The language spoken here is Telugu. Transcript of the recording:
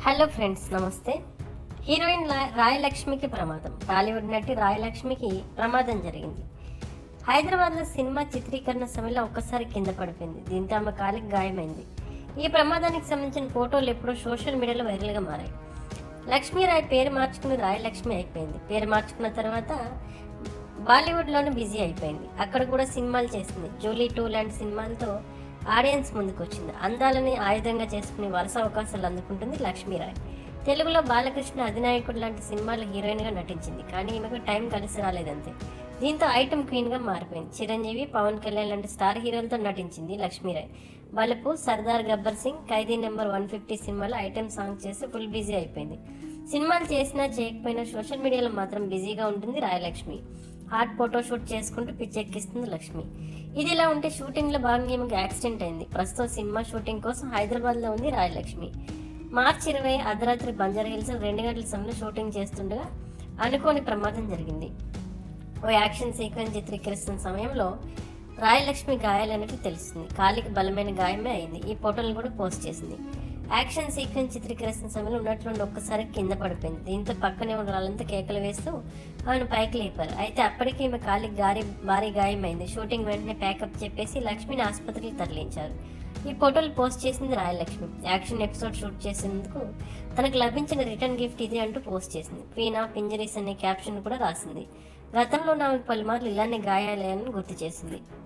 హలో ఫ్రెండ్స్ నమస్తే హీరోయిన్ లా- రాయలక్ష్మికి ప్రమాదం టాలీవుడ్ నటి రాయలక్ష్మికి ప్రమాదం జరిగింది హైదరాబాద్లో సినిమా చిత్రీకరణ సమయంలో ఒక్కసారి కింద పడిపోయింది దీంతో ఆమె కాలికి గాయమైంది ఈ ప్రమాదానికి సంబంధించిన ఫోటోలు ఎప్పుడో సోషల్ మీడియాలో వైరల్గా మారాయి లక్ష్మీరాయ్ పేరు మార్చుకుని రాయలక్ష్మి అయిపోయింది పేరు మార్చుకున్న తర్వాత బాలీవుడ్లోనే బిజీ అయిపోయింది అక్కడ కూడా సినిమాలు చేసింది జూలీ టూ లాంటి సినిమాలతో ఆడియన్స్ ముందుకు వచ్చింది అందాలని ఆయుధంగా చేసుకుని వరుస అవకాశాలు అందుకుంటుంది లక్ష్మీరాయ్ తెలుగులో బాలకృష్ణ అధినాయకుడు లాంటి సినిమాలో హీరోయిన్గా నటించింది కానీ ఈమెకు టైం కలిసి రాలేదంతే దీంతో ఐటమ్ క్వీన్గా మారిపోయింది చిరంజీవి పవన్ కళ్యాణ్ లాంటి స్టార్ హీరోలతో నటించింది లక్ష్మీరాయ్ బలుపు సర్దార్ గబ్బర్ సింగ్ ఖైదీ నెంబర్ వన్ ఫిఫ్టీ సినిమాలో ఐటమ్ సాంగ్ చేసి ఫుల్ బిజీ అయిపోయింది సినిమాలు చేసినా చేయకపోయినా సోషల్ మీడియాలో మాత్రం బిజీగా ఉంటుంది రాయలక్ష్మి హాట్ ఫోటో షూట్ చేసుకుంటూ పిచ్చెక్కిస్తుంది లక్ష్మి ఇది ఇలా ఉంటే షూటింగ్ లో భాగంగా ఈమెకు యాక్సిడెంట్ అయింది ప్రస్తుతం సినిమా షూటింగ్ కోసం హైదరాబాద్ లో ఉంది రాయలక్ష్మి మార్చి ఇరవై అర్ధరాత్రి బంజారా హిల్స్ రెండు గంటల సమయంలో షూటింగ్ చేస్తుండగా అనుకోని ప్రమాదం జరిగింది ఓ యాక్షన్ సీక్వెన్స్ చిత్రీకరిస్తున్న సమయంలో రాయలక్ష్మి గాయాలన్నట్టు తెలుస్తుంది కాలికి బలమైన గాయమే అయింది ఈ ఫోటోలను కూడా పోస్ట్ చేసింది యాక్షన్ సీక్వెన్స్ చిత్రీకరిస్తున్న సమయంలో ఉన్నట్లుండి ఒక్కసారి కింద పడిపోయింది దీంతో పక్కనే ఉన్న వాళ్ళంతా కేకలు వేస్తూ ఆమెను పైకి లేపారు అయితే అప్పటికే ఈమె కాలికి గారి భారీ గాయమైంది షూటింగ్ వెంటనే ప్యాకప్ చెప్పేసి లక్ష్మిని ఆసుపత్రికి తరలించారు ఈ ఫోటోలు పోస్ట్ చేసింది రాయలక్ష్మి యాక్షన్ ఎపిసోడ్ షూట్ చేసేందుకు తనకు లభించిన రిటర్న్ గిఫ్ట్ ఇది అంటూ పోస్ట్ చేసింది క్వీన్ ఆఫ్ ఇంజరీస్ అనే క్యాప్షన్ కూడా రాసింది గతంలో నాకు పలుమార్లు ఇలానే గాయాలయాలని గుర్తు చేసింది